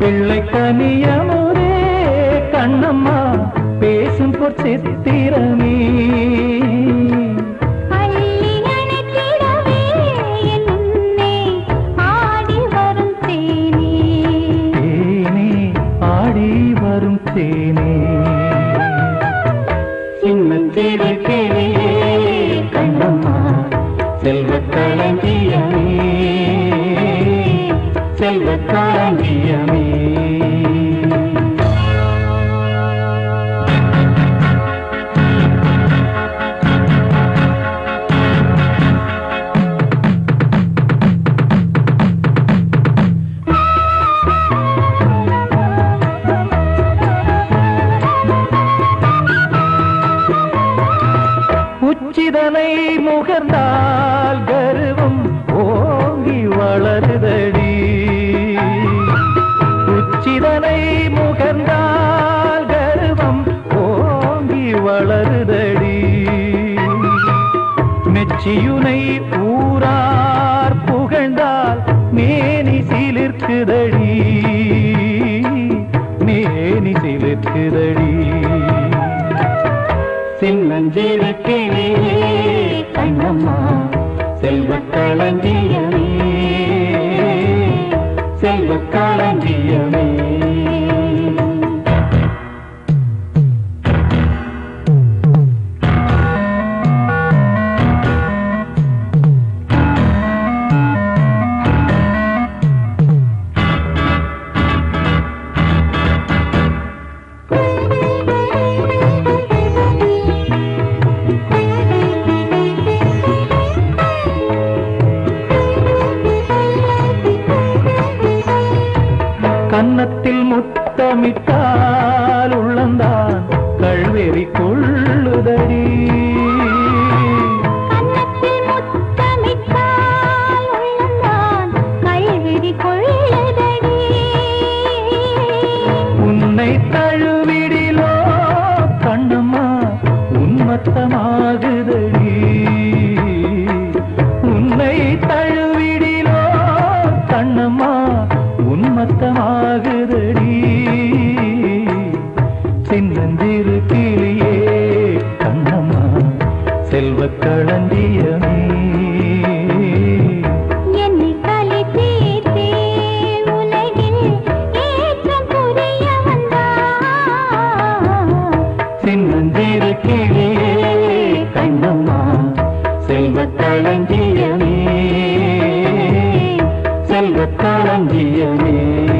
வெள்ளை கனியமுதே கண்ணம்மா பேசும் பொற்சித்திரமே அள்ளி அணைத்திடவே என் முன்னே ஆடி வரும் தேனே தேனே ஆடி வரும் தேனே சின்னஞ்சிறு கிளியே கண்ணம்மா செல்வக் களஞ்சியமே செல்வக் களஞ்சியமே உச்சிதனை முகர்ந்தால் கருவம் ஓங்கி வளருதடி உச்சிதனை முகர்ந்தால் கருவம் ஓங்கி வளருதடி மெச்சியுனை ஊரார் புகழ்ந்தால் மேனி சிலிர்க்குதடி மேனி சிலிர்க்குதடி சின்னஞ்சிறு கிளியே கண்ணம்மா செல்வக் களஞ்சியமே செல்வக் களஞ்சியமே கன்னத்தில் முத்தமிட்டால் உள்ளந்தான் கழ்வெறி கொள்ளுதடி கன்னத்தில் முத்தமிட்டால் உள்ளந்தான் கல்விழி கொள்ளுதடி உன்னை தழுவிடிலோ கண்ணம்மா உன்மத்தமாகுதடி உன்னை தழுவிடிலோ கண்ணம்மா உன்மத்தமாகுதடி சின்னஞ்சிறு கிளியே கண்ணம்மா செல்வக் களஞ்சியமே என்னை கலை தீர்த்தே உலகில் ஏற்றம் புரிய வந்தார் சின்னஞ்சிறு கிளியே கண்ணம்மா செல்வக் களஞ்சியமே செல்வக் களஞ்சியமே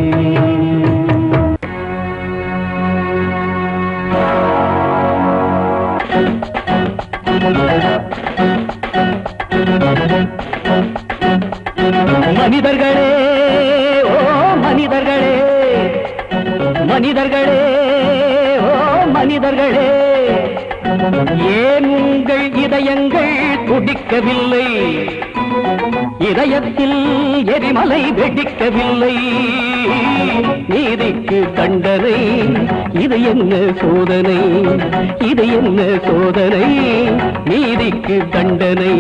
மனிதர்களே ஓ மனிதர்களே மனிதர்களே ஓ மனிதர்களே ஏன் உங்கள் இதயங்கள் துடிக்கவில்லை இதயத்தில் எரிமலை வெடிக்கவில்லை நீதிக்கு கண்டனை இது என்ன சோதனை இது என்ன சோதனை நீதிக்கு கண்டனை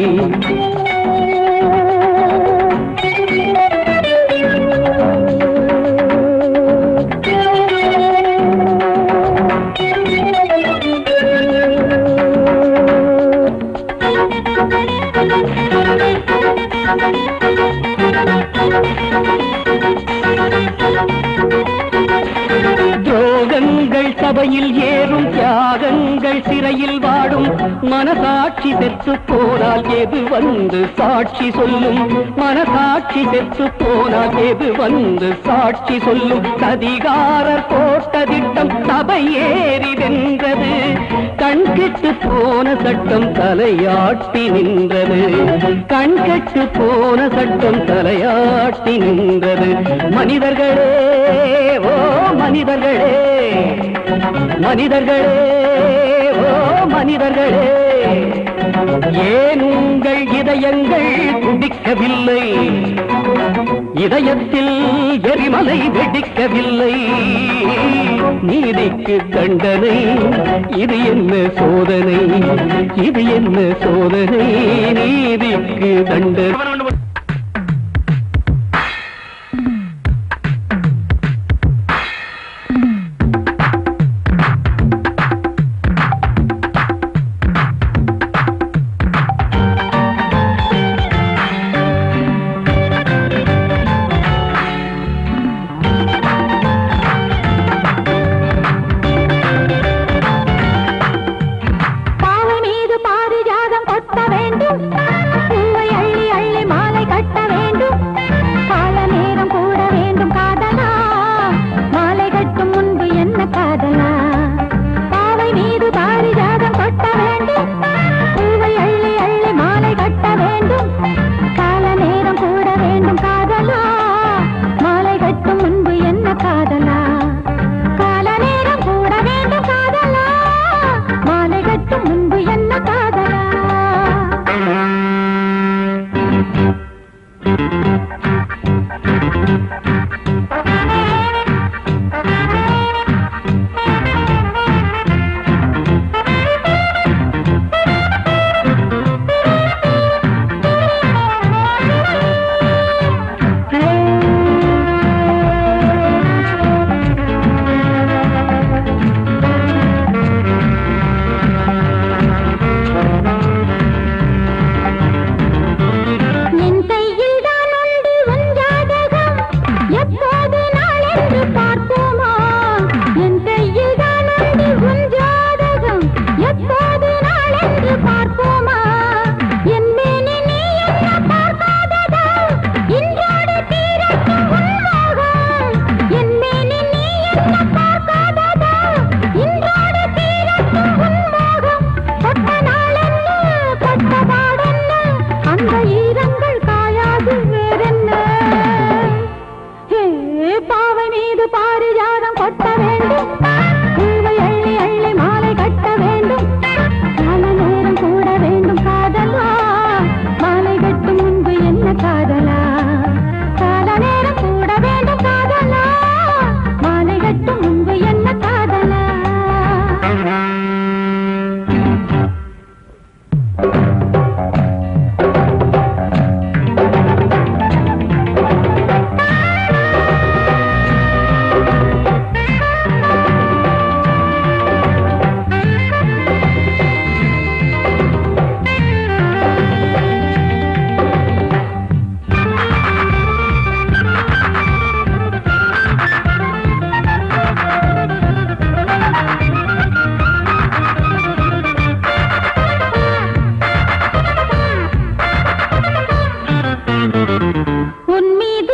துரோகங்கள் சபையில் ஏறும் தியாகங்கள் சிறையில் வாடும் மனசாட்சி செத்து போனால் எது வந்து சாட்சி சொல்லும் மனசாட்சி செத்து போனால் எது வந்து சாட்சி சொல்லும் சதிகாரர் போட்ட திட்டம் சபை ஏறி வென்றது கண்கெட்டு போன சட்டம் தலையாட்டி நின்றது கண்கெட்டு போன சட்டம் தலையாட்டி நின்றது மனிதர்களே ஓ மனிதர்களே மனிதர்களே ஓ மனிதர்களே ஏன் உங்கள் இதயங்கள் துடிக்கவில்லை இதயத்தில் எரிமலை வெடிக்கவில்லை நீதிக்கு தண்டனை இது என்ன சோதனை இது என்ன சோதனை நீதிக்கு தண்டனை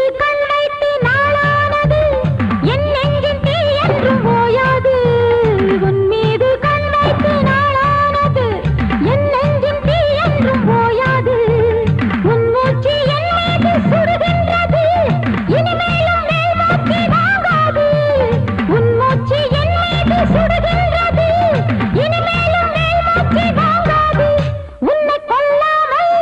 கண் வைத்து நாளானது என் நெஞ்சின் தீ என்றும் ஓயாது உன் மீது கண் வைத்து நாளானது என் நெஞ்சின் தீ என்றும் ஓயாது உன் மூச்சு என் மீது சுடுகின்றது இனிமேலும் மேல் மூச்சு வாங்காது உன் மூச்சு என் மீது சுடுகின்றது இனிமேலும் மேல் மூச்சு வாங்காது உன்னை கொல்லாமல்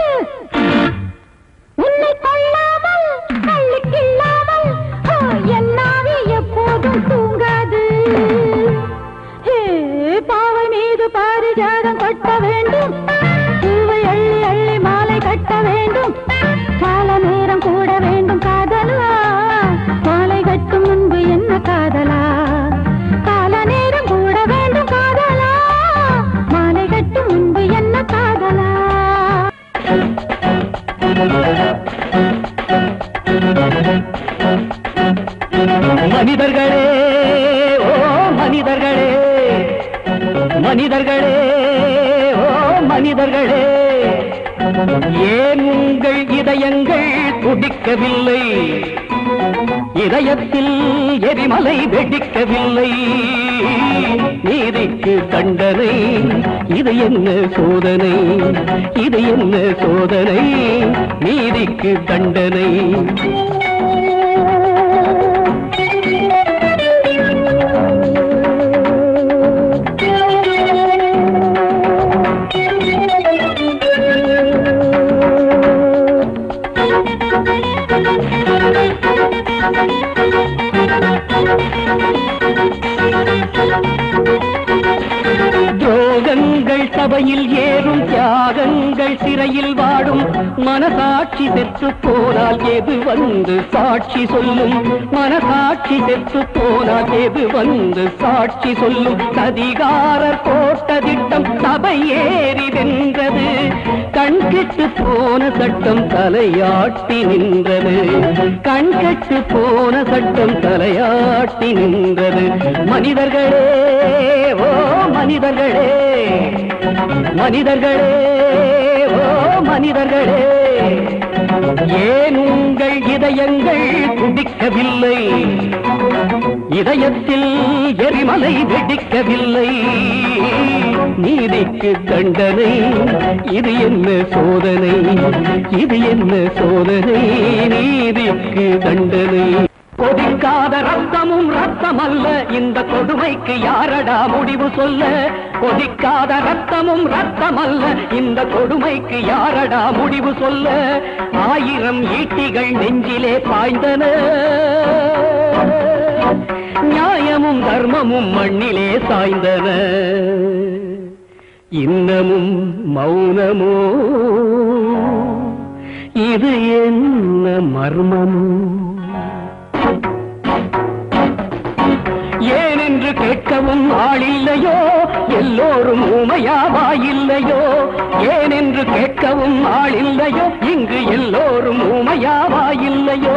உன்னை கொள்ளாமல் கள்ளுக்கில்லாமல் ஆ, என் நாவி எப்போதும் தூங்காது ஹே, பாவை மீது பாரிஜாதம் கட்ட வேண்டும் பூவை அள்ளி அள்ளி மாலை கட்ட வேண்டும் கால நேரம் கூட வேண்டும் காதலா மாலை கட்டும் முன்பு என்ன காதலா கால நேரம் கூட வேண்டும் காதலா மாலை கட்டும் முன்பு என்ன காதலா மனிதர்களே ஓ மனிதர்களே மனிதர்களே ஓ மனிதர்களே ஏன் உங்கள் இதயங்கள் துடிக்கவில்லை இதயத்தில் எரிமலை வெடிக்கவில்லை நீதிக்கு தண்டனை இது என்ன சோதனை இது என்ன சோதனை நீதிக்கு தண்டனை துரோகங்கள் சபையில் ஏறும் தியாகங்கள் சிறையில் வாடும் மனசாட்சி செத்து போனால் எது வந்து சாட்சி சொல்லும் மனசாட்சி செத்து போனால் எது வந்து சாட்சி சொல்லும் சதிகாரர் போட்ட திட்டம் சபை ஏறி வென்றது கண்கெட்டு போன சட்டம் தலையாட்டி நின்றது கண்கெட்டு போன சட்டம் தலையாட்டி நின்றது மனிதர்களே ஓ மனிதர்களே மனிதர்களே ஓ மனிதர்களே ஏன் உங்கள் இதயங்கள் துடிக்கவில்லை இதயத்தில் எரிமலை வெடிக்கவில்லை நீதிக்கு தண்டனை இது என்ன சோதனை இது என்ன சோதனை நீதிக்கு தண்டனை கொதிக்காத ரத்தமும் ரத்தம் அல்ல இந்த கொடுமைக்கு யாரடா முடிவு சொல்ல கொதிக்காத ரத்தமும் ரத்தம் அல்ல இந்த கொடுமைக்கு யாரடா முடிவு சொல்ல ஆயிரம் ஈட்டிகள் நெஞ்சிலே பாய்ந்தன நியாயமும் தர்மமும் மண்ணிலே சாய்ந்தன இன்னமும் மௌனமோ இது என்ன மர்மமோ ஏனென்று கேட்கவும் ஆளில்லையோ எல்லோரும் ஊமையாவா இல்லையோ ஏனென்று கேட்கவும் ஆளில்லையோ இங்கு எல்லோரும் ஊமையாவா இல்லையோ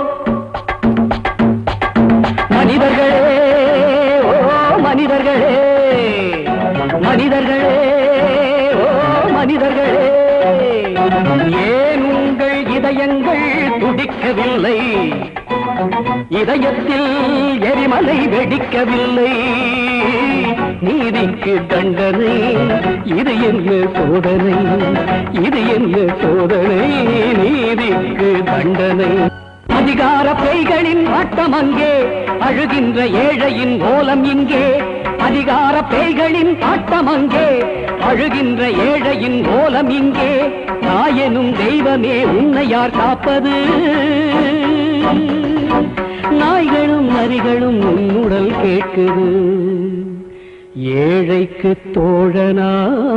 மனிதர்களே ஓ மனிதர்களே மனிதர்களே ஓ மனிதர்களே ஏன் உங்கள் இதயங்கள் துடிக்கவில்லை இதயத்தில் எரிமலை வெடிக்கவில்லை நீதிக்கு தண்டனை இது என்ன சோதனை இது என்ன சோதனை நீதிக்கு தண்டனை அதிகார பேய்களின் ஆட்டம் அங்கே அழுகின்ற ஏழையின் ஓலம் இங்கே அதிகார பேய்களின் ஆட்டம் அங்கே அழுகின்ற ஏழையின் ஓலம் இங்கே நாயனும் தெய்வமே உன்னை யார் காப்பது நாய்களும் நரிகளும் உன்னுடல் கேட்குது ஏழைக்கு தோழனா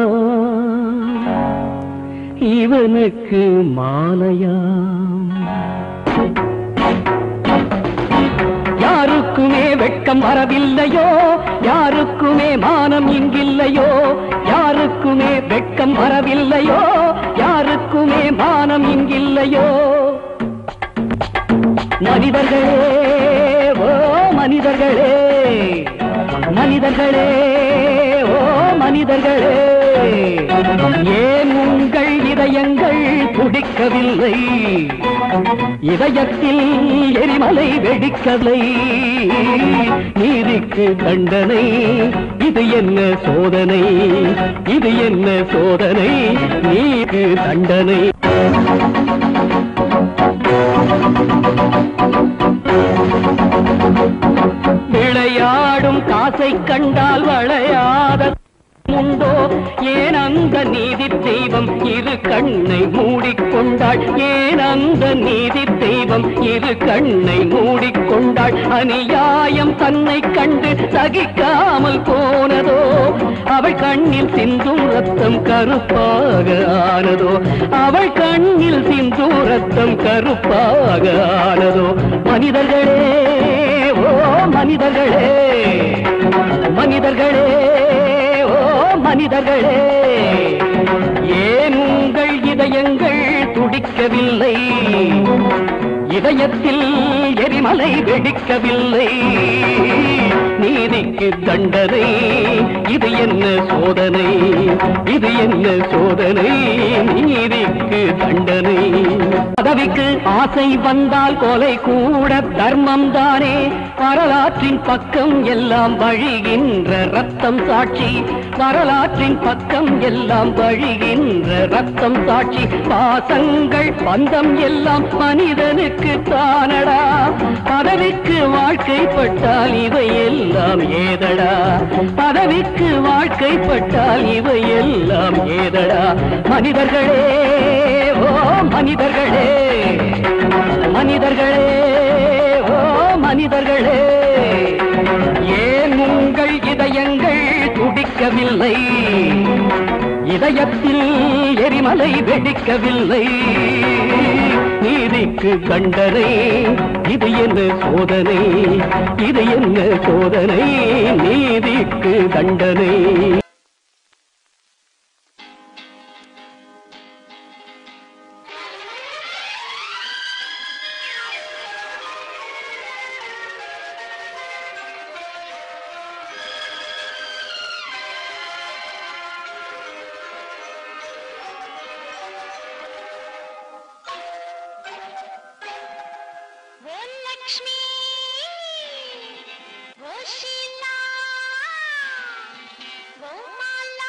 இவனுக்கு மாலையாம் யாருக்குமே வெட்கம் வரவில்லையோ யாருக்குமே மானம் இங்கில்லையோ யாருக்குமே வெட்கம் வரவில்லையோ யாருக்குமே மானம் இங்கில்லையோ மனிதர்களே ஓ மனிதர்களே மனிதர்களே ஓ மனிதர்களே ஏன் உங்கள் இதயங்கள் துடிக்கவில்லை இதயத்தில் எரிமலை வெடிக்கவில்லை நீதிக்கு தண்டனை இது என்ன சோதனை இது என்ன சோதனை நீக்கு தண்டனை விளையாடும் காசை கண்டால் வளையாத உண்டோ ஏன் அந்த நீதி தெய்வம் இரு கண்ணை மூடிக்கொண்டாள் ஏன் அந்த நீதி தெய்வம் இரு கண்ணை மூடிக்கொண்டாள் அநியாயம் தன்னை கண்டு சகிக்காமல் போனதோ அவள் கண்ணில் சிந்தும் ரத்தம் கருப்பாக ஆனதோ அவள் கண்ணில் சிந்தும் ரத்தம் கருப்பாக ஆனதோ மனிதர்களே ஓ மனிதர்களே மனிதர்களே ஓ மனிதர்களே ஏன் உங்கள் இதயங்கள் துடிக்கவில்லை இதயத்தில் எரிமலை வெடிக்கவில்லை நீதிக்கு தண்டனை இது என்ன சோதனை இது என்ன சோதனை நீதிக்கு தண்டனை பதவிக்கு ஆசை வந்தால் கொலை கூட தர்மம் தானே வரலாற்றின் பக்கம் எல்லாம் வழிகின்ற ரத்தம் சாட்சி வரலாற்றின் பக்கம் எல்லாம் வழிகின்ற ரத்தம் சாட்சி பாசங்கள் பந்தம் எல்லாம் மனிதனுக்கு தானடா பதவிக்கு வாழ்க்கைப்பட்டால் இவை எல்லாம் ஏதடா பதவிக்கு வாழ்க்கைப்பட்டால் இவை எல்லாம் ஏதடா மனிதர்களே ஓ மனிதர்களே மனிதர்களே ஓ மனிதர்களே ஏன் உங்கள் இதயங்கள் துடிக்கவில்லை இதயத்தில் எரிமலை வெடிக்கவில்லை நீதிக்கு கண்டனை இது என்ன சோதனை இது என்ன சோதனை நீதிக்கு தண்டனை ஓ லக்ஷ்மி ஓ ஷீலா ஓ மாலா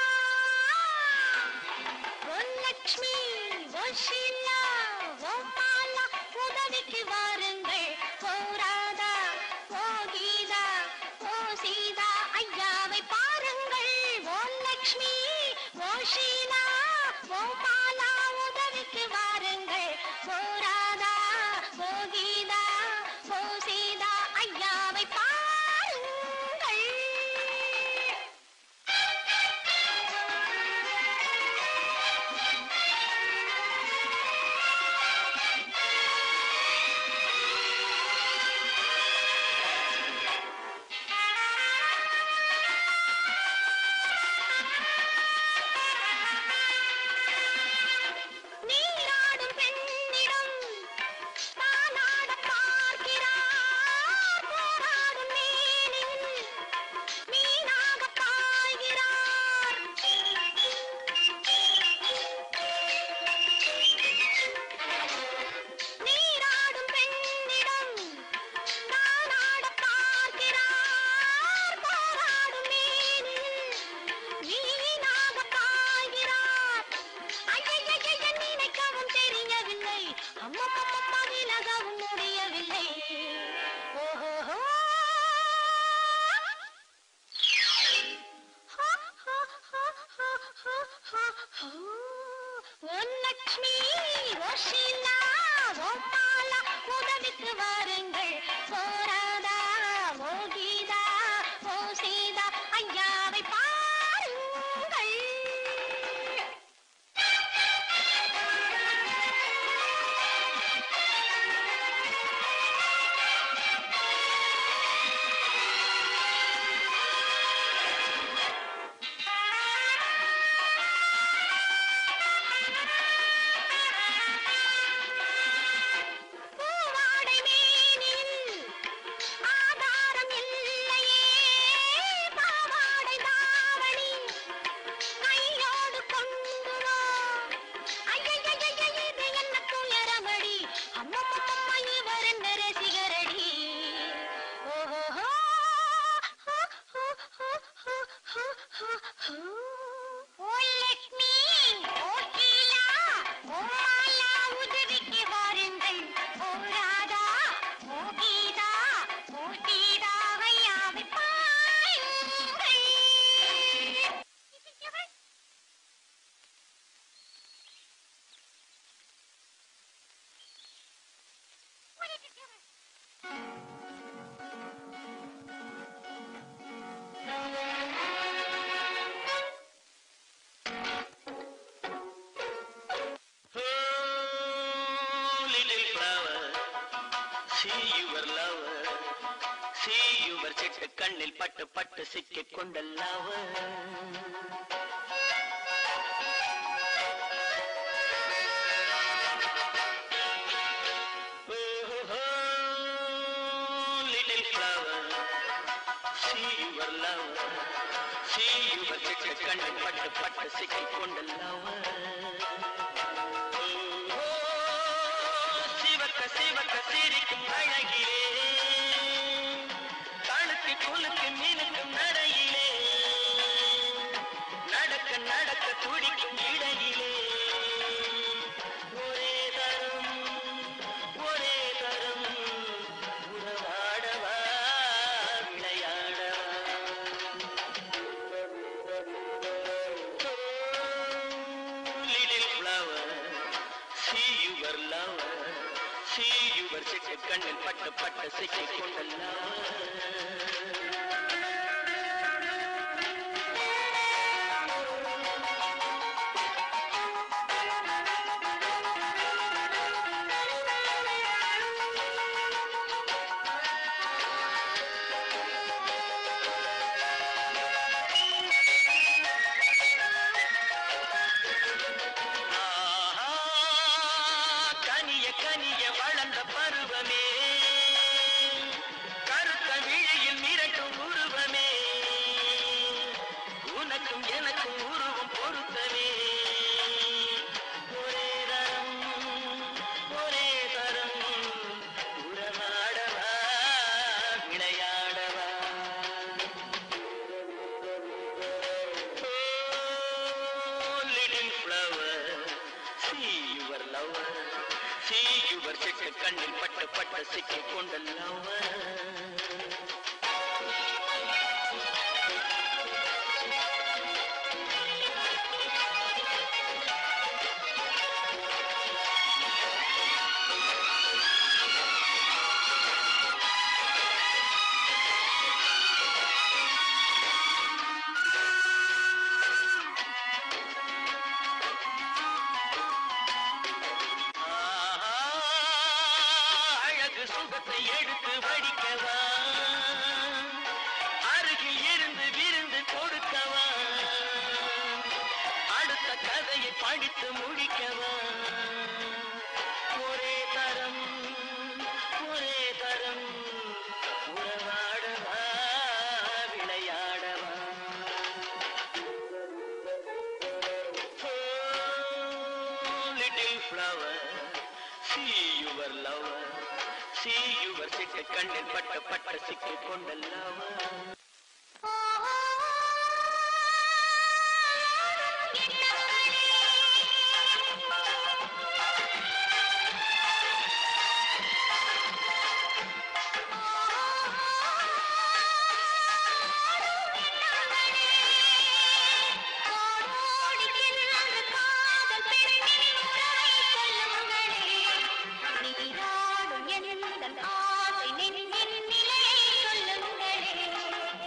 ஓ லக்ஷ்மி ஓ ஷீலா ஓ மாலா உதவிக்கு வாருங்கள் ஓ ராதா ஓ கீதா ஓ சீதா ஐயாவை பாருங்கள் ஓ லக்ஷ்மி ஓ ஷீலா ஓ மாலா உதவிக்கு வாருங்கள் ஓ ராதா ஓ கீதா ஓ சீதா ஐயாவை பாருங்கள் See your lover. See your சிட்டு கண்ணில் பட்டு பட்டு சிக்கிக் கொண்ட lover. Oh, little flower, see your lover. See your சிட்டு கண்ணில் பட்டு பட்டு சிக்கிக் கொண்ட lover. சிவக்க சிவக்க சிரிக்கும் அழகிலே கழுத்து குலுக்கு மீனுக்கும் நடையிலே நடக்க நடக்க துடிக்கும் இடையிலே ஒரே தரம் ஒரே தரம் உறவாடவா விளையாடவா little flower, see your lover, see your சிட்டு கண்ணில் பட்டு பட்டு சிக்கிக் கொண்ட lover. ஆஹா, கனிய கனிய வளர்ந்த பருவமே கருத்த விழியில் மிரட்டும் உருவமே உனக்கும் எனக்கும் உருவம் பொருத்தமே ஒரே தரம் ஒரே தரம் உறவாடவா விளையாடவா Oh, little flower, see your lover, see your சிட்டு கண்ணில் பட்டு பட்டு சிக்கிக் கொண்ட lover. ஆஹா, அழகு சுகத்தை எடுத்து வடிக்கவா அருகில் இருந்து விருந்து கொடுக்கவா அடுத்த கதையை படித்து முடிக்கவா ஒரே தரம் ஒரே தரம் உறவாடவா விளையாடவா Oh, little flower, see your lover, see your சிட்டு கண்ணில் பட்ட பட்ட சிக்கிக் கொண்ட lover. நீராடும் எந்தன் ஆசை நெஞ்சின் நிலையை சொல்லுங்களே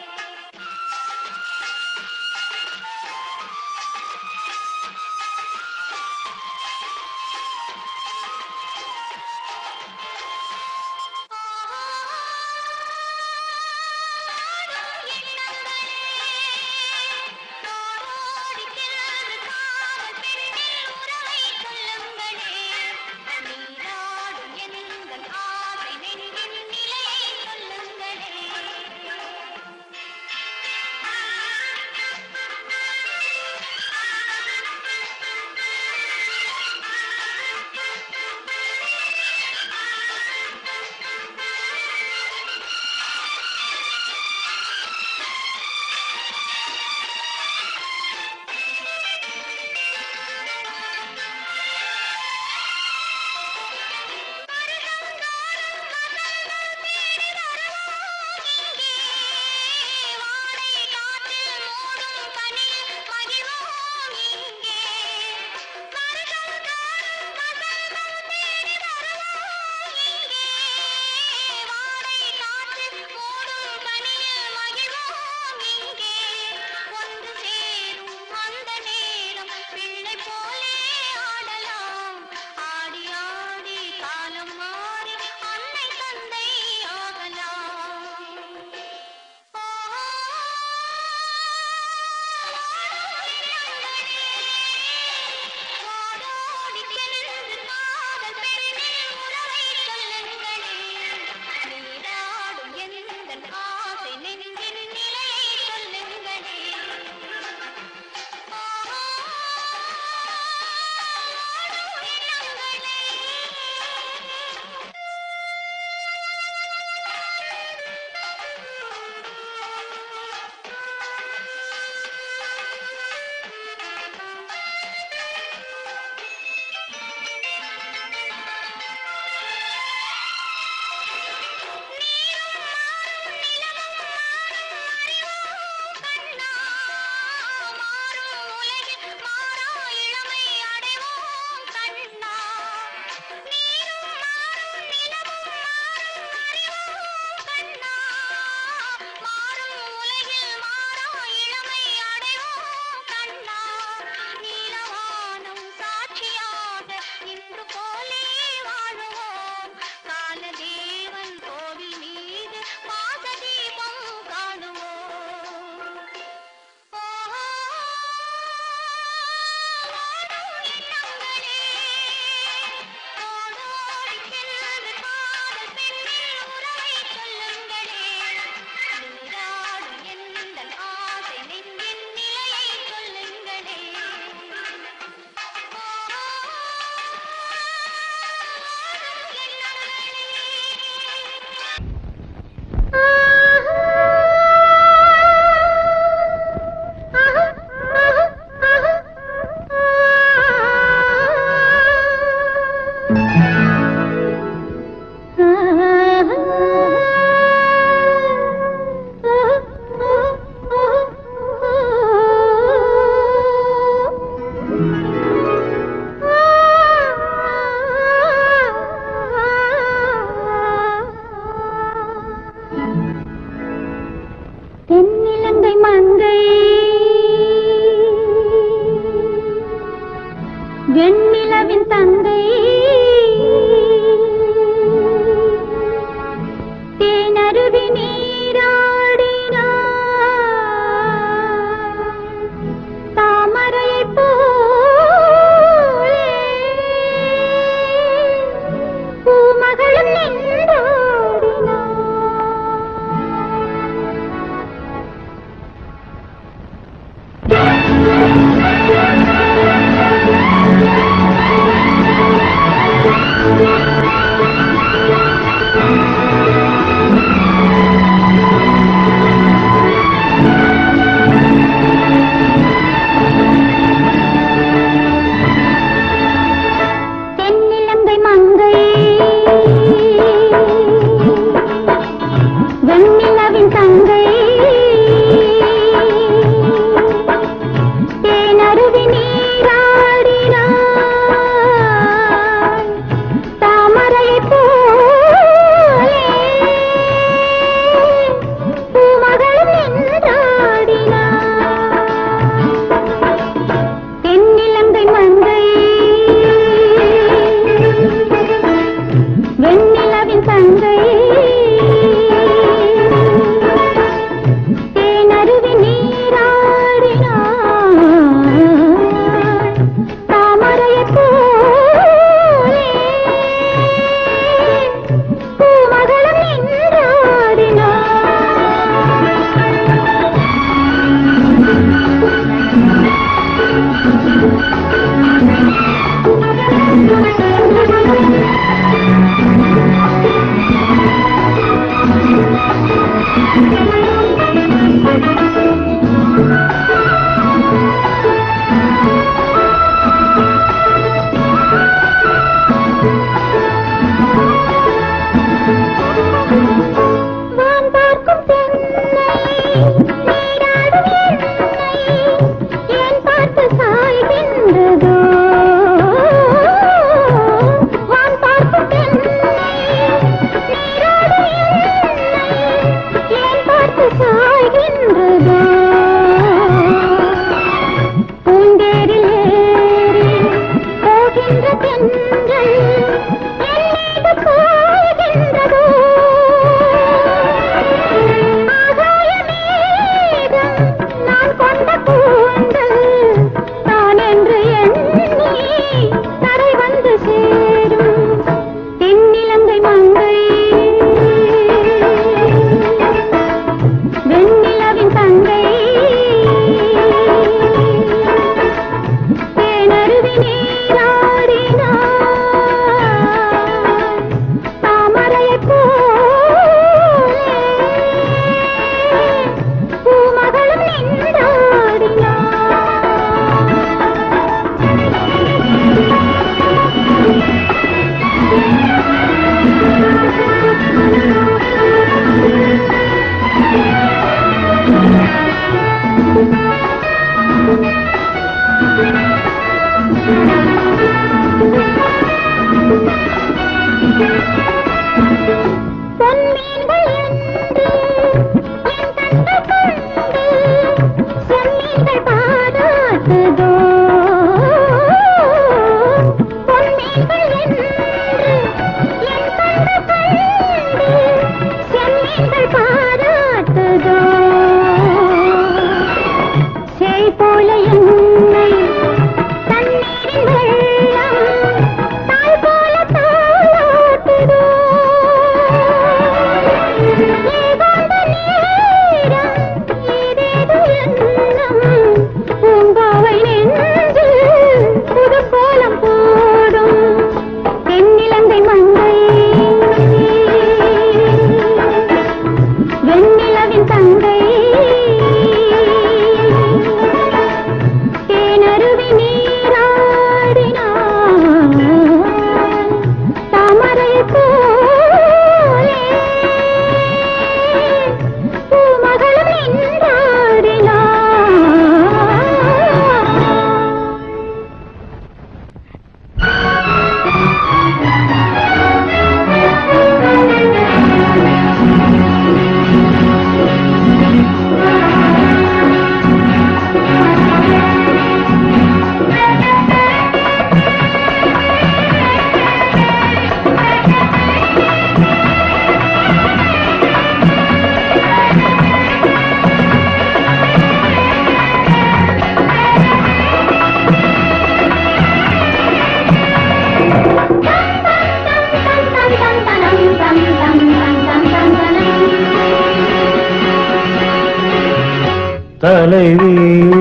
ஆ தலைவி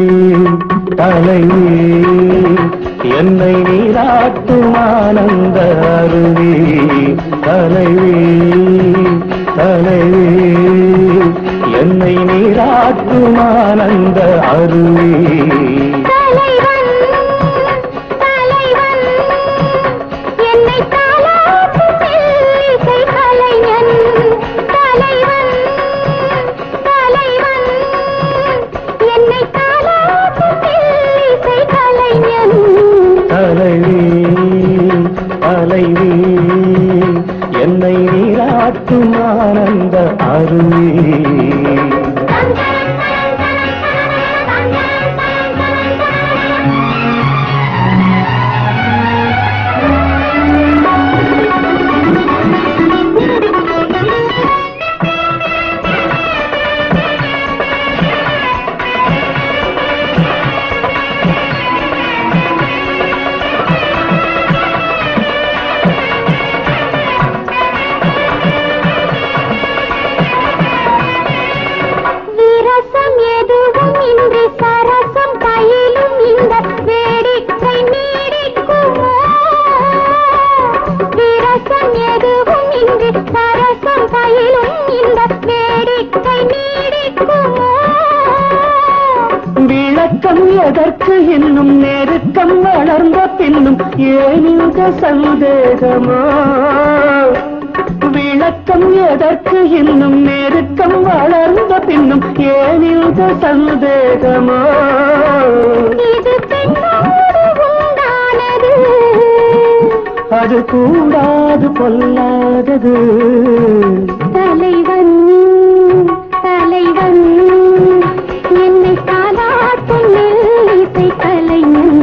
தலைவி என்னை நீராட்டும் ஆனந்த அருவி தலைவி தலைவி என்னை நீராட்டும் ஆனந்த அருவி தலைவன் தலைவன் என்னை தாளாட்டும் மெல்லிசை கலைஞன் தலைவன் தலைவன் என்னை தாளாட்டும் மெல்லிசை கலைஞன் தலைவி தலைவி என்னை நீராட்டும் ஆனந்த அருவி விரசம் எதுவும் இன்றி சரசம் பயிலும் இந்த வேடிக்கை நீடிக்குமோ விரசம் எதுவும் இன்றி சரசம் பயிலும் இந்த வேடிக்கை நீடிக்குமோ விளக்கம் எதற்கு இன்னும் நெருக்கம் வளர்ந்த பின்னும் ஏன் இந்த சந்தேகமோ விளக்கம் எதற்கு இன்னும் நெருக்கம் வளர்ந்த பின்னும் ஏன் இந்த சந்தேகமோ இது பெண்ணோடு உண்டானது அது கூடாது பொல்லாதது தலைவன் தலைவன் என்னை தாலாட்டும் மெல்லிசை கலைஞன்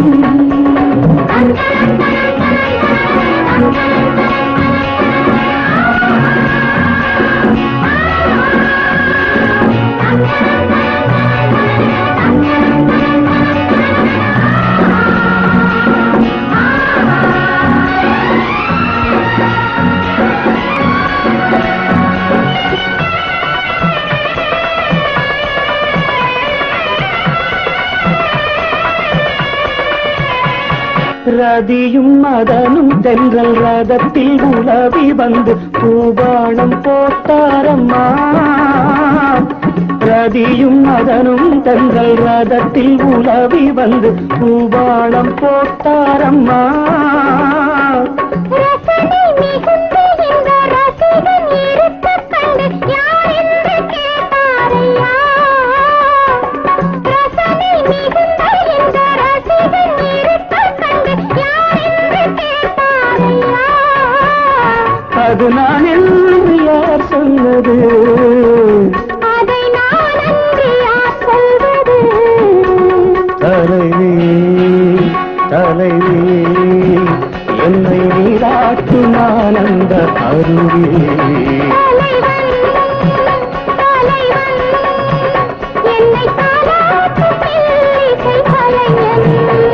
ரதியும் மதனும் தென்றல் ரதத்தில் உலவி வந்து பூபாணம் போட்டாரம்மா ரதியும் மதனும் தென்றல் ரதத்தில் உலவி வந்து பூபாணம் போட்டாரம்மா ரசனை மிகுந்த இந்த ரசிகன் இருக்கக் கண்டு யார் என்று கேட்டாரையா? ரசனை மிகுந்த இந்த ரசிகன் இருக்கக் கண்டு யார் என்று கேட்டாரையா? அது நான் என்று யார் சொன்னது அதை நான் அன்று யார் சொல்வது தலைவி தலைவி என்னை நீராட்டும் ஆனந்த அருவி தலைவன் தலைவன் என்னை தாலாட்டும் மெல்லிசை கலைஞன்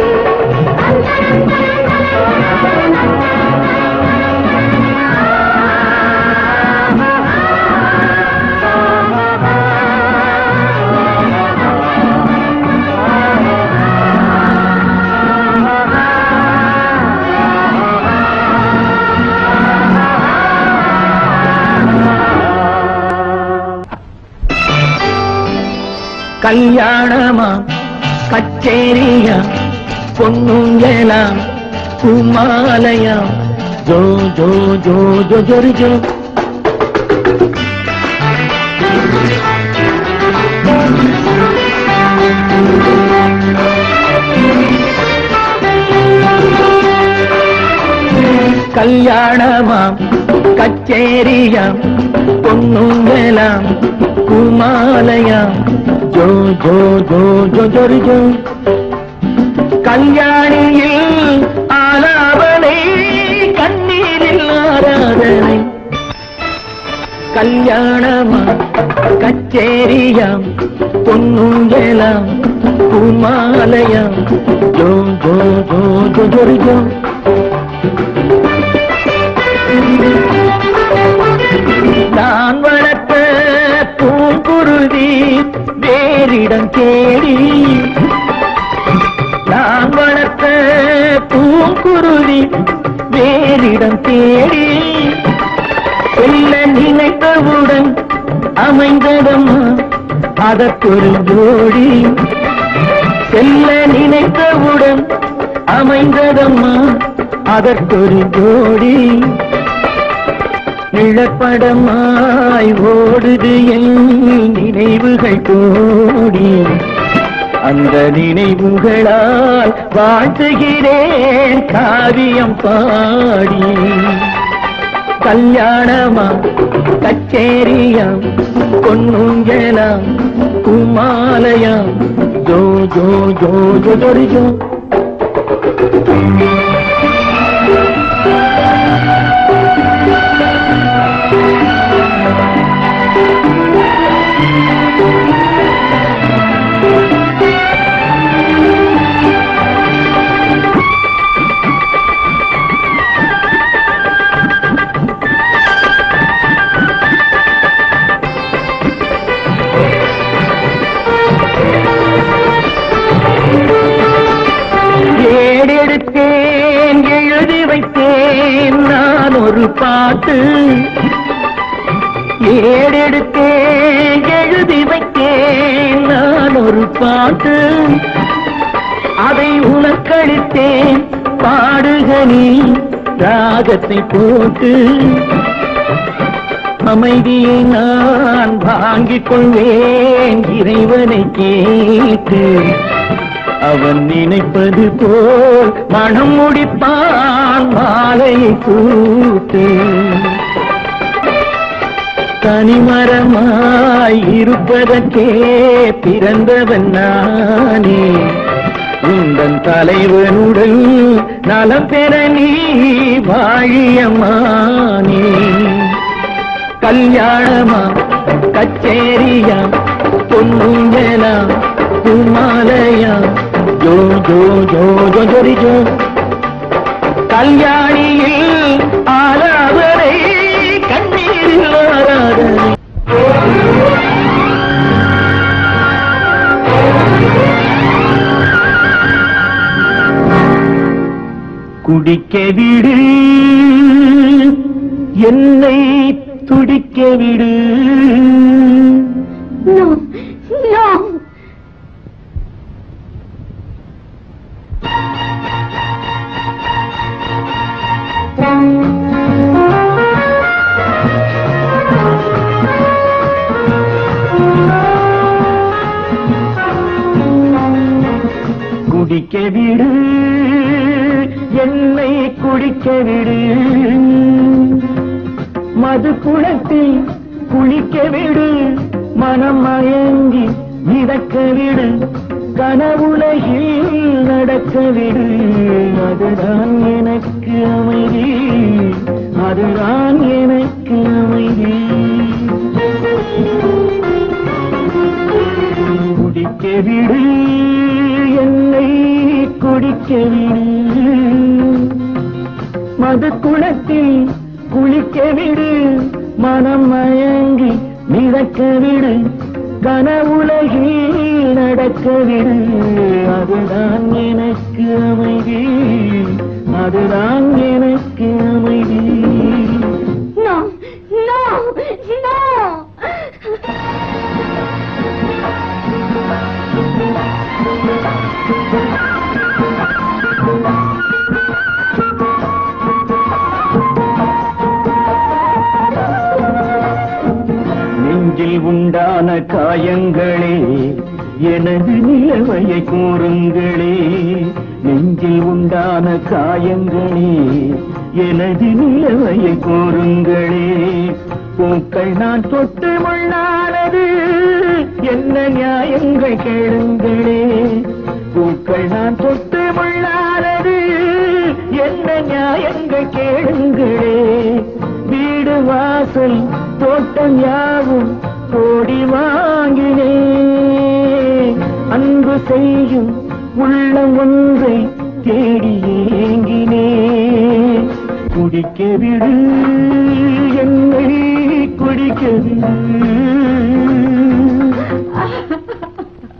கல்யாணமா கச்சேரியா பொன்னுங்கலா குமாலயா ஜோ ஜோ ஜோ ஜோ ஜொரி ஜோ கல்யாணமாம் கச்சேரியாம் பொன்னுங்கலாம் குமாலயாம் ஜோ ஜோ ஜோ ஜோ ஜொரி ஜோ கல்யாணியில் ஆலாபனை கண்ணீரில் ஆராதனை கல்யாணமா கச்சேரியாம் பொன்னுங்கலாம் குமாலயாம் ஜோ ஜோ ஜோ ஜோ ஜொரி ஜோ நான் வளர்த்த பூங்குருதி வேர் வேறிடம் தேடி நான் வளர்த்த பூங்குருவி வேறிடம் தேடி செல்ல நினைத்தவுடன் அமைந்ததம்மா அதற்கொரு ஜோடி செல்ல நினைத்தவுடன் அமைந்ததம்மா அதற்கொரு ஜோடி நிழப்படமாய் ஓடுது என் நினைவுகள் கோடி அந்த நினைவுகளால் வாழ்த்துகிறேன் காவியம் பாடி கல்யாணமா கச்சேரியாம் பொன்னுங்கலாம் குமாலயாம் ஜோ ஜோ ஜோ ஜோ ஜோடி ஜோ ஏடெடுத்தேன் எழுதி வைத்தேன் நான் ஒரு பாட்டு ஏடெடுத்தேன் எழுதி வைத்தேன் நான் ஒரு பாட்டு அதை உனக்களித்தேன் பாடுக நீ ராகத்தை போட்டு அமைதியை நான் வாங்கிக் கொள்வேன் இறைவனை கேட்டு அவன் நினைப்பது போல் மனம் முடிப்பான் மாலையை கூட்டு தனிமரமாய் இருப்பதற்கே பிறந்தவன் நானே உந்தன் தலைவனுடன் நலம் பெற நீ வாழியமானே கல்யாணமா கச்சேரியா பொன்னுங்கலா குமாலயா ஜோ ஜோ ஜோ ஜோ ஜோரி ஜோ கல்யாணியில் ஆலாவரை கண்ணீரில் ஆராதனை குடிக்க விடு என்னை துடிக்க விடு No, no. குடிக்க விடு என்னை குடிக்க விடு மது குளத்தில் குளிக்க விடு மனம் மயங்கி மிதக்க விடு கனவுலகில் நடக்க விடு அதுதான் எனக்கு அமைதி அதுதான் எனக்கு அமைதி குடிக்க விடு என்னை குடிக்க விடு மது குளத்தில் குளிக்க விடு மனம் மயங்கி மிதக்க விடு கனவுலகில் நடக்க விடு அதுதான் எனக்கு அமைதி அதுதான் எனக்கு அமைதி No, no, no. நெஞ்சில் உண்டான காயங்களே எனது நிலவையை கூறுங்களே நெஞ்சில் உண்டான காயங்களே எனது நிலவையை கூறுங்களே பூக்கள் நான் தொட்டு முள்ளானது என்ன நியாயங்கள் கேளுங்களே பூக்கள் நான் தொட்டு முள்ளானது என்ன நியாயங்கள் கேளுங்களே வீடு வாசல் தோட்டம் யாவும் கோடி வாங்கினே அன்பு செய்யும் உள்ளம் ஒன்றை தேடி ஏங்கினே குடிக்க விடு என்னை குடிக்க விடு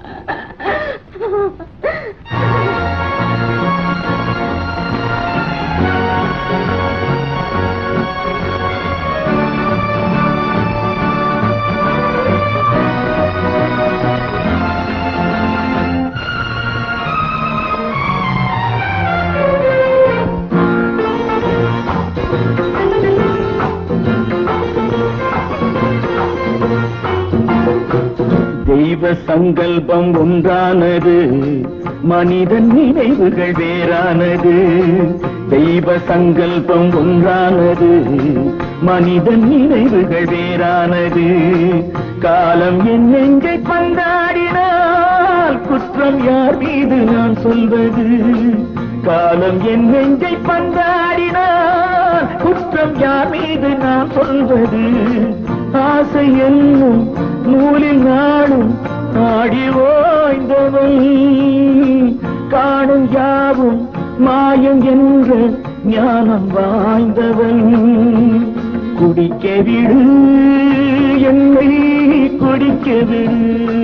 தெய்வ சங்கல்பம் ஒன்றானது மனிதன் நினைவுகள் வேறானது தெய்வ சங்கல்பம் ஒன்றானது மனிதன் நினைவுகள் வேறானது காலம் என் நெஞ்சை பந்தாடினால் குற்றம் யார் மீது நான் சொல்வது காலம் என் நெஞ்சை பந்தாடினால் குற்றம் யார் மீது நான் சொல்வது ஆசை என்னும் நூலில் நாடும் ஆடி ஓய்ந்தவள் காணும் யாவும் மாயம் என்ற ஞானம் வாய்ந்தவள் குடிக்க விடு என்னை குடிக்க விடு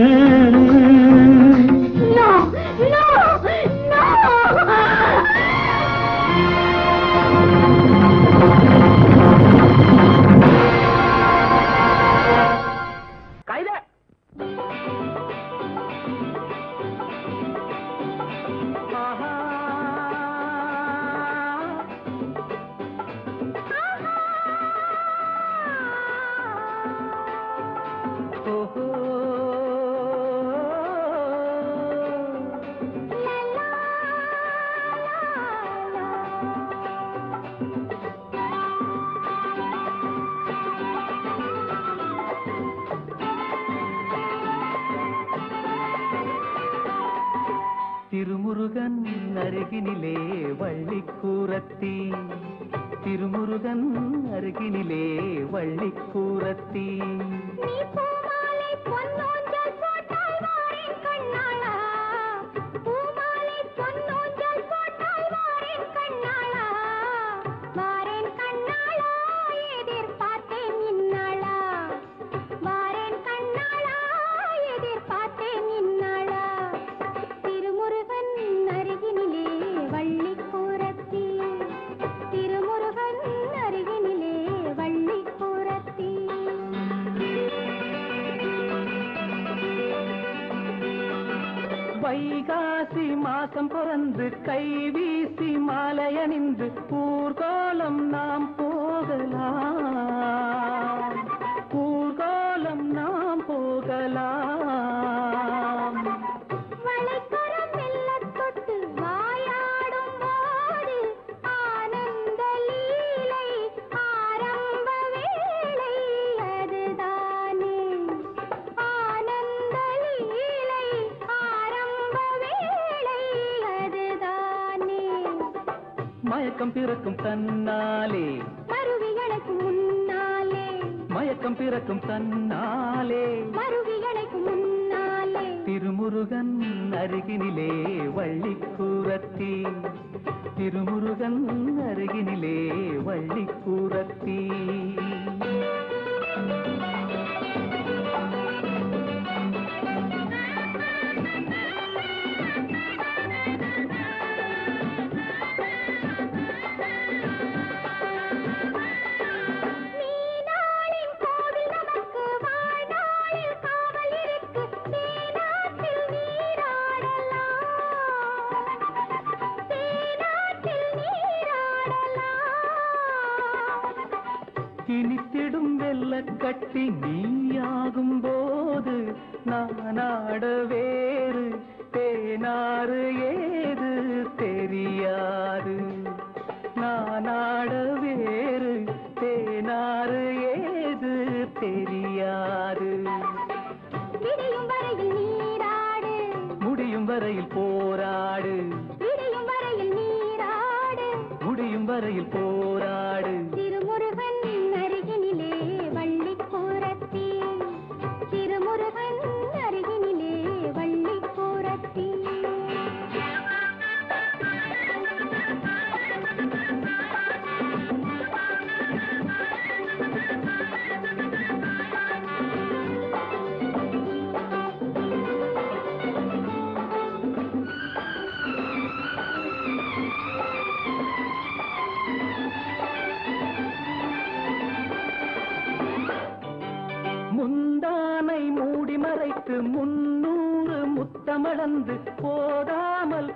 No! No! No! கைத Thirumurugan அருகினிலே வள்ளிக்கூரத்தி Thirumurugan அருகினிலே வள்ளிக்கூரத்தி நீ பூமாலை பொன்னூஞ்சல் போட்டால் வாரேன் கண்ணாளா பூமாலை பொன்னூஞ்சல் போட்டால் வாரேன் கண்ணாளா வாரேன் கண்ணாளா எதிர்பார்த்தேன் இந்நாளா வாரேன் கண்ணாளா எதிர்பார்த்தேன் இந்நாளா திருமுருகன் அருகினிலே வள்ளி கூரத்தி திருமுருகன் அருகினிலே வள்ளி கூரத்தி வைகாசி மாசம் பிறந்து கை வீசி மாலை அணிந்து ஊர்கோலம் நாம் போகலாம் ஊர்கோலம் நாம் போகலாம் வளைக்கரம் மெல்லத் தொட்டு வாயாடும் போது ஆனந்த லீலை ஆரம்ப வேளை அதுதானே ஆனந்த லீலை ஆரம்ப வேளை அதுதானே மயக்கம் பிறக்கும் தன்னாலே மருவிகளுக்கு முன்னாலே மயக்கம் பிறக்கும் தன்னாலே மருவிகளுக்கு முன்னாலே திருமுருகன் அருகினிலே வள்ளிக்கூரத்தி திருமுருகன் அருகினிலே வள்ளிக்கூரத்தி நீனாளின் கோவில் நமக்கு வாழ்நாளில் காவல் இருக்கு தேனாற்றில் நீராடலாம் தேனாற்றில் நீராடலாம் இனித்திடும் வெள்ள கட்டி நீயாகும் போது நானாட வேறு தேனாறு ஏது தெரியாது நானாட வேறு தேனாறு ஏது தெரியாது விடியும் வரையில் நீராடு முடியும் வரையில் போராடு விடியும் வரையில் நீராடு முடியும் வரையில் போராடு திருமுருகன் அருகினிலே வள்ளி கூரத்தி திருமுருகன் அருகினிலே வள்ளி கூரத்தி முந்தானை மூடி மறைத்து முன்னூறு முத்தமளந்து போதாமல்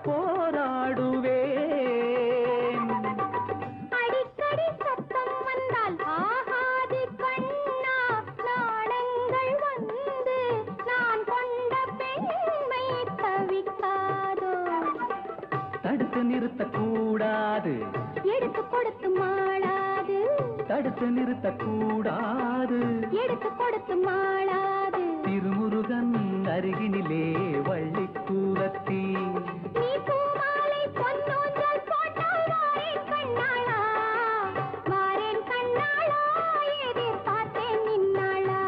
போராடுவேன் அடிக்கடி சத்தம் வந்தால் ஆகாது கண்ணா நாணங்கள் வந்து நான் கொண்ட அது எடுத்து கொடுத்து மாளாது தடுத்து நிறுத்தக்கூடாது எடுத்து கொடுத்து மாளாது திருமுருகன் அருகினிலே வள்ளி கூலத்தி நீ பூமாலை பொன்னூஞ்சல் போட்டால் வாரேன் கண்ணாளா வாரேன் கண்ணாளா எதிர்பார்த்தேன் நின்னாளா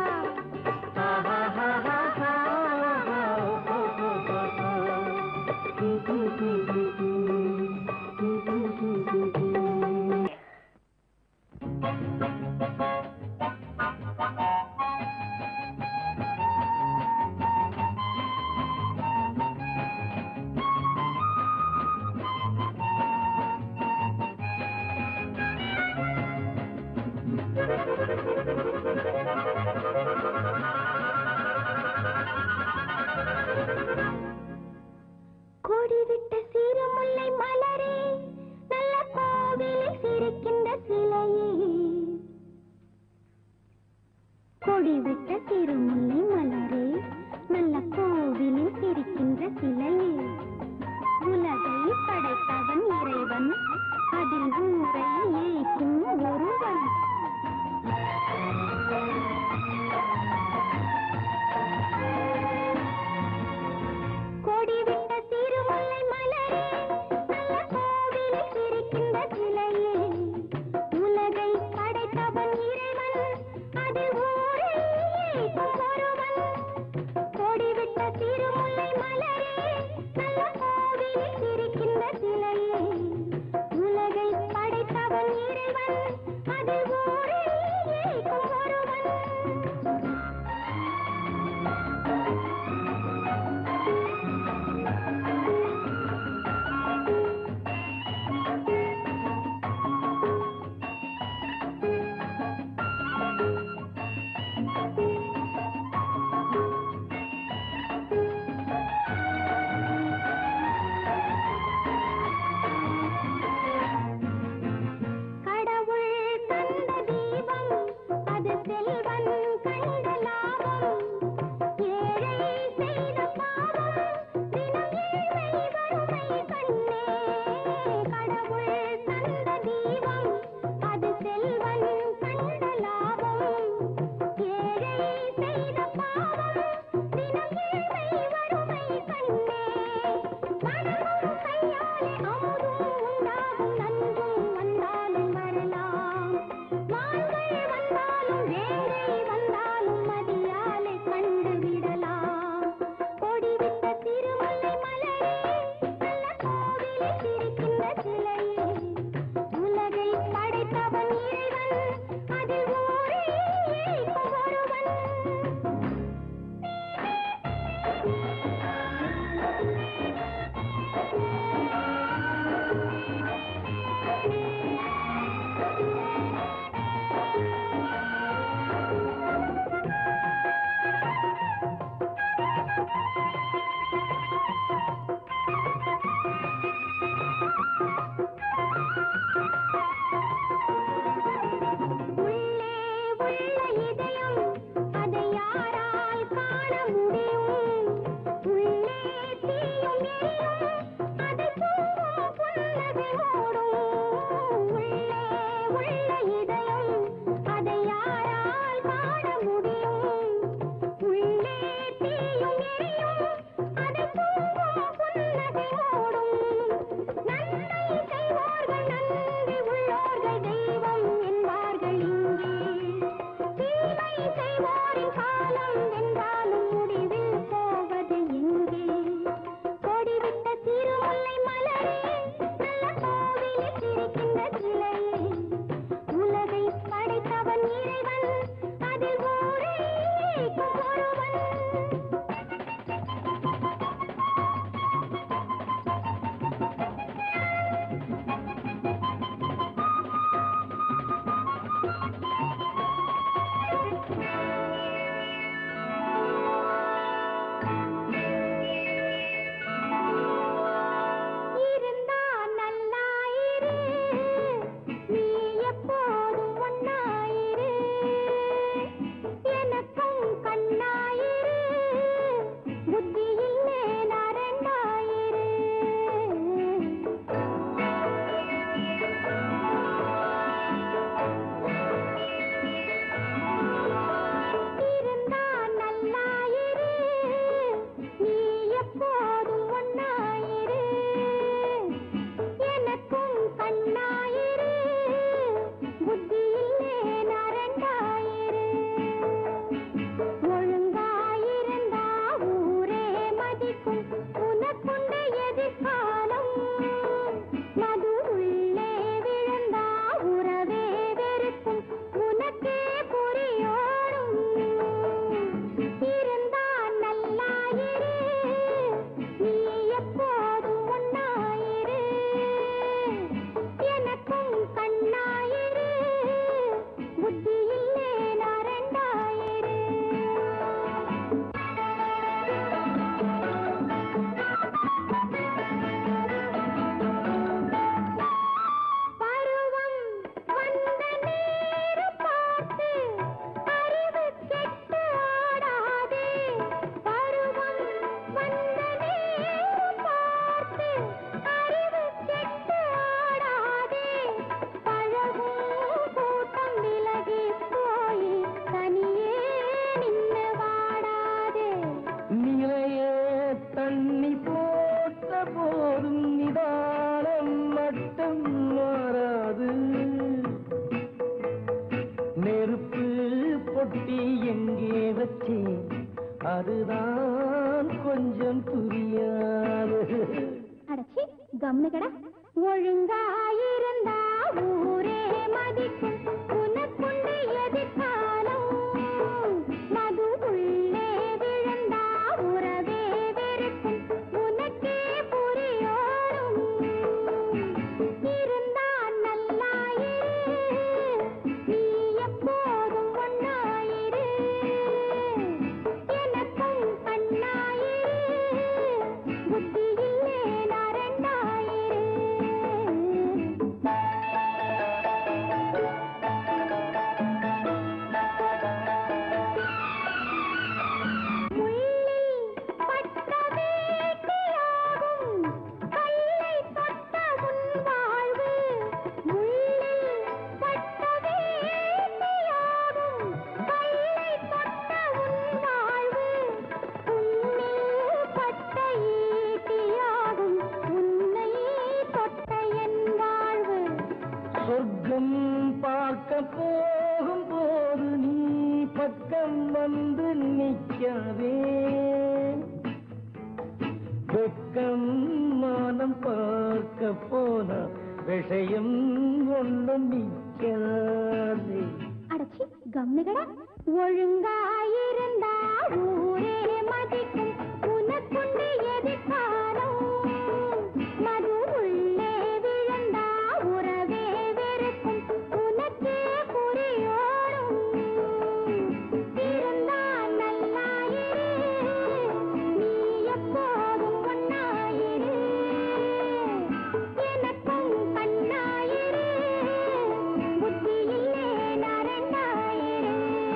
கொடி விட்ட சிறுமுல்லை மலரே நல்ல கோவிலில் சிரிக்கின்ற சிலையே கொடி விட்ட சிறுமுல்லை மலரே நல்ல கோவிலில் சிரிக்கின்ற சிலையே உலகை படைத்தவன் இறைவன் அதில் ஊரை ஏய்க்கும் ஒருவன் கொடி விட்ட சிறுமுல்லை மலரே நல்ல கோவிலில் சிரிக்கின்ற சிலையே உலகை படைத்தவன் இறைவன் அதில் ஊரை ஏய்க்கும் ஒருவன் கொடி விட்ட சிறுமுல்லை மலரே நல்ல கோவிலில் சிரிக்கின்ற சிலையே உலகை படைத்தவன் இறைவன் அதில் ஊரை ஏய்க்கும் ஒருவன் கடவுள் தந்த தீபம் அது செல்வன் கண்ட லாபம் ஏழை செய்த பாவம் தினம் ஏழ்மை வறுமை கண்ணே கடவுள் தந்த தீபம் அது செல்வன் கண்ட லாபம் ஏழை செய்த பாவம் தினம் ஏழ்மை வறுமை கண்ணே மனமும் கையாலே அமுதும் உண்டாகும் நன்றும் வந்தாலும் வரலாம் மான்கள் வந்தாலும் வேங்கை வந்தாலும் மதியாலே கண்டு விடலாம் கொடி விட்ட திருமலை மலரே நல்ல கோவிலில் சிரிக்கின்ற சிலையே உலகை படைத்தவன் இறைவன் அதில் ஊரே ஏய்க்கும் ஒருவன் உள்ளே உள்ள இதயம் அதை யாரால் காண முடியும் உள்ளே தீயும் எரியும் அதை தூங்கும் புன்னகை மூடும் உள்ளே உள்ள இதயம் அதை யாரால் காண முடியும் உள்ளே தீயும் எரியும் அதை தூங்கும் புன்னகை மூடும் நன்மை செய்வோர்கள் நன்றி உள்ளோர்கள் தெய்வம் என்பார்கள் இங்கே தீமை செய்வோரின் காலம் என்றாலும் முடிவில் போவது எங்கே கொடிவிட்ட திருமுல்லை மலரே நல்ல கோவிலில் சிரிக்கின்ற சிலையே உலகை படைத்தவன் இறைவன் அதில் ஊரே ஏய்க்கும் ஒருவன் அதுதான் கொஞ்சம் புரியாது அடச்சி கம்னுகடா ஒழுங்காயிருந்தா ஊரே மதிக்கும் உனக்குண்டு எதிர்காலம் மது உள்ளே விழுந்தா உறவே வெறுக்கும் உனக்கே புரியோடும் இருந்தா நல்லாயிரு நீ எப்போதும் ஒன்னாயிரு எனக்கும் கண்ணாயிரு புத்தி இல்லே நான் ரெண்டாயிரு முள்ளில் பட்ட வேட்டியாகும் கல்லை தொட்ட முன் வாழ்வு முள்ளில் பட்ட வேட்டியாகும் கல்லை தொட்ட முன் வாழ்வு உன்னில் பட்ட ஈட்டியாகும் உன்னை தொட்ட என் வாழ்வு சொர்க்கம் பார்க்க போகும் போது நீ பக்கம் வந்து நிற்காதே வெக்கம் மானம் பார்க்க போன விஷயம் ஒன்றும் நிற்காதே அடச்சி கம்னுகடா ஒழுங்காயிருந்தா ஊரே மதிக்கும் உனக்குண்டு எதிர்காலம் மது உள்ளே விழுந்தா உறவே வெறுக்கும் உனக்கே புரியோடும் இருந்தா நல்லாயிரு நீ எப்போதும் ஒன்னாயிரு எனக்கும் கண்ணாயிரு புத்தி இல்லே நான் ரெண்டாயிரு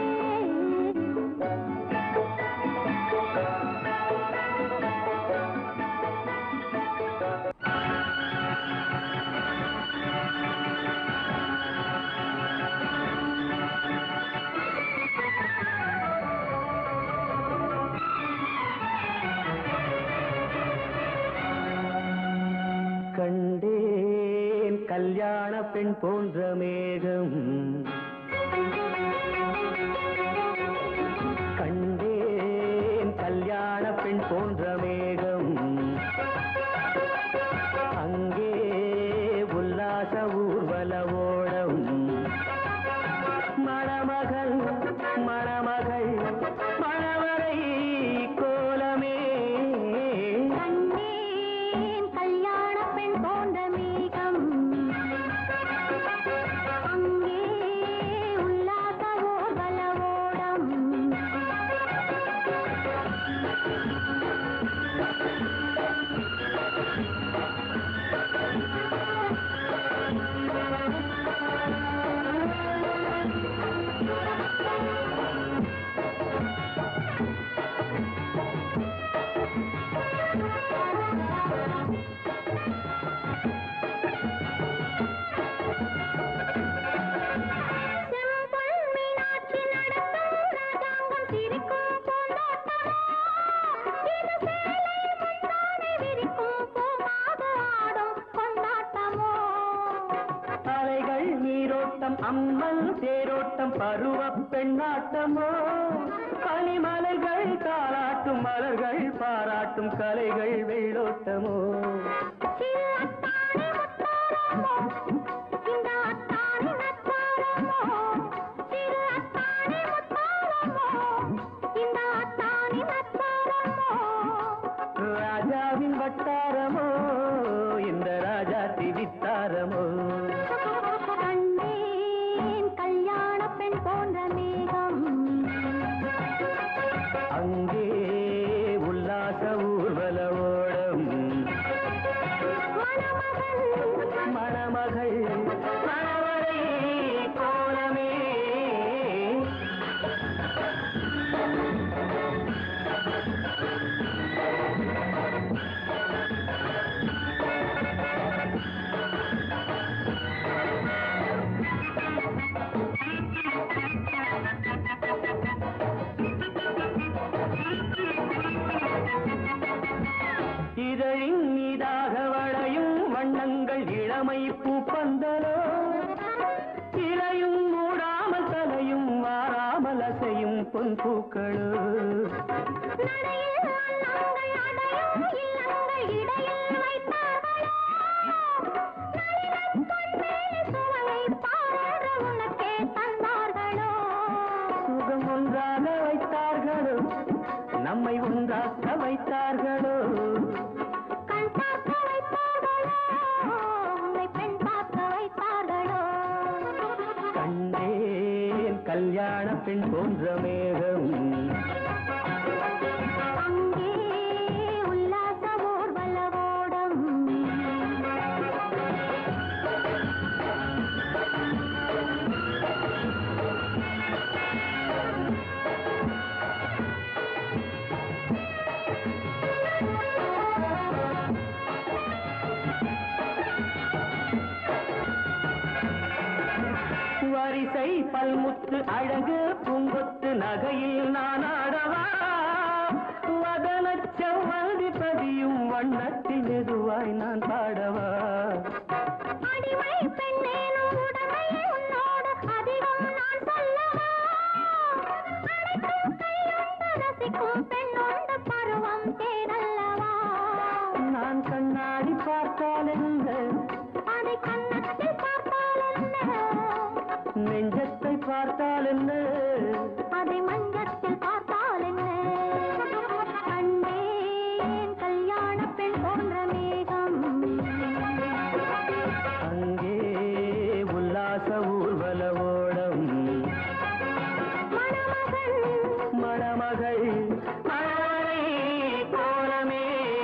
கண்டேன் கல்யாண பெண் போன்ற மேகம் கண்டேன் கல்யாண பெண் போன்ற மேகம் அங்கே உல்லாச ஊர்வல ஓடம் மணமகள் மணமகள் மணவரை கோலமே கண்டேன் கல்யாண பெண் போன்ற மேகம் அங்கே உல்லாச ஊர்வல ஓடம் செம்பொன் மீனாட்சி நடத்தும் ராஜாங்கம் சிரிக்கும் பூந்தோட்டமோ இது சேலை முந்தானை விரிக்கும் பூமாக ஆடும் கொண்டாட்டமோ அலைகள் நீரோட்டம் அம்மன் தேரோட்டம் பருவ பெண்ணாட்டமோ பனிமலைகள் தாளாட்டும் மலர்கள் பாராட்டும் கலைகள் வெள்ளோட்டமோ சிறு அத்தாணி முத்தாரமோ இந்த அத்தாணி நச்சாரமோ சிறு அத்தாணி முத்தாரமோ இந்த அத்தாணி நச்சாரமோ ராஜாவின் வட்டாரமோ இந்த ராஜா திவித்தாரமோ கண்டேன் கல்யாண பெண் போன்ற மேகம் அங்கே உல்லாச ஊர்வல ஓடம் மணமகள் மணமகள் மணவரை கோலமே இதழின் மீதாக வளையும் வண்ணங்கள் இளமை பூப்பந்தலோ இலையும் மூடாமல் தலையும் வாராமல் அசையும் பொன் பூக்களோ நம்மை ஒன்றாக்க வைத்தார்களோ கண் பார்க்க வைத்தார்களோ உன்னை பெண் பார்க்க வைத்தார்களோ கண்டேன் கல்யாண பெண் போன்ற மேகம் அங்கே உல்லாச ஊர்வலவோடம் வரிசை பல்முத்து அழகு பூங்கொத்து நகையில் நான் ஆடவா வதன செவ்வந்தி பதியும் வண்ணத்தில் மெதுவாய் நான் பாடவா அடிமை பெண்ணேனும் உடமை உன்னோடு அதிகம் நான் சொல்லவா அனைத்தும் கையுண்டு ரசிக்கும் பெண்ணுண்டு பருவம் தேரல்லவா நான் கண்ணாடி பார்த்தால் என்ன அதை கண்ணத்தில் பார்த்தால் என்ன நெஞ்சத்தை பார்த்தால் என்ன அதை மஞ்சத்தில் பார்த்தால் என்ன கண்டேன் கல்யாண பெண் போன்ற மேகம் அங்கே உல்லாச ஊர்வல ஓடம் மணமகள் மணமகள் மழலை கோலமே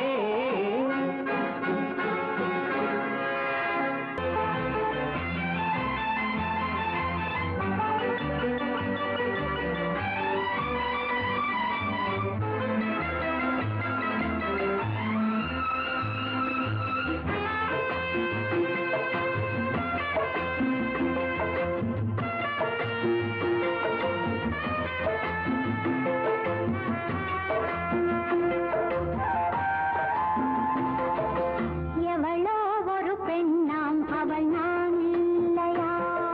எவளோ ஒரு பெண்ணாம் அவள் நான் இல்லையா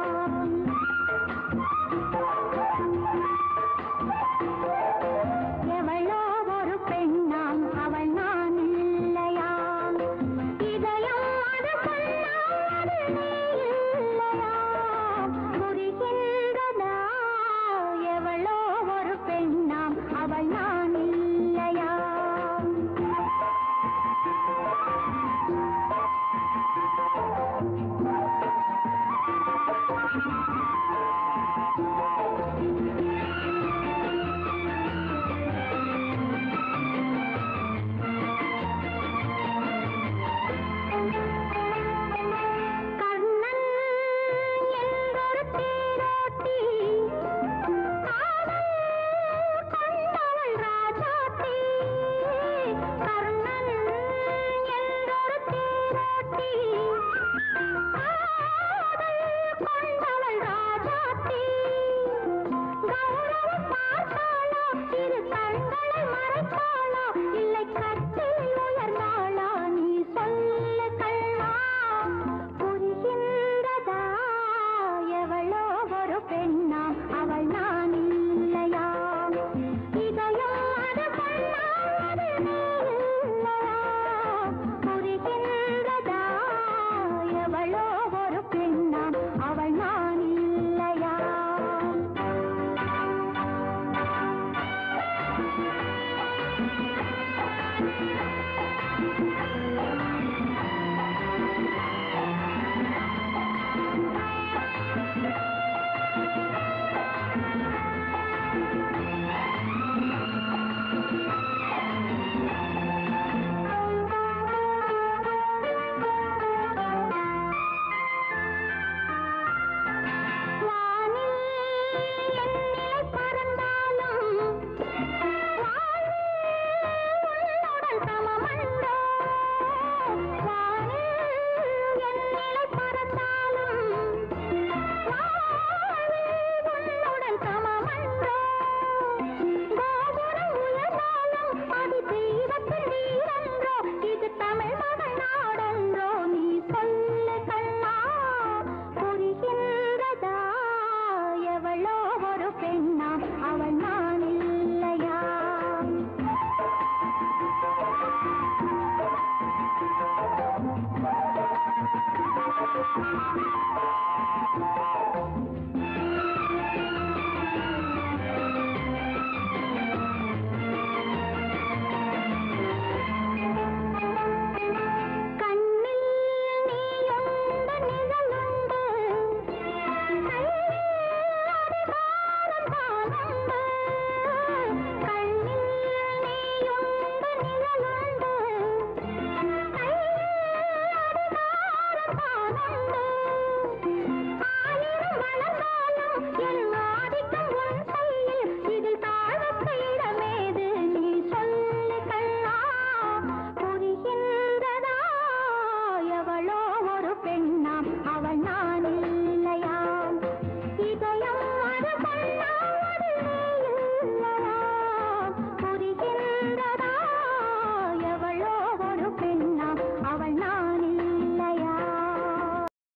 எவளோ ஒரு பெண்ணாம் அவள் நான் இல்லையா இதயம் அது சொன்னால் அது நீ இல்லையா புரிகின்றதா எவளோ ஒரு பெண்ணாம் அவள் நான் இல்லையா கண்ணன் என்றொரு தேரோட்டி காவல் கொண்டவள் ராஜாத்தி கர்ணன் என்றொரு தேரோட்டி காவல் கொண்டவள் ராஜாத்தி கௌரவம் பார்த்தாளா இரு கண்களை மறைத்தாளா இல்லை கட்டில் உயர்ந்தாளா நீ சொல்ல கண்ணா புரிகின்றதா எவளோ ஒரு பெண்ணா அவள் நான் இல்லையா இதயம் அது சொன்னால் அது நீ இல்லையா புரிகின்றதா எவளோ ஒரு பெண்ணா அவள் நான் இல்லையா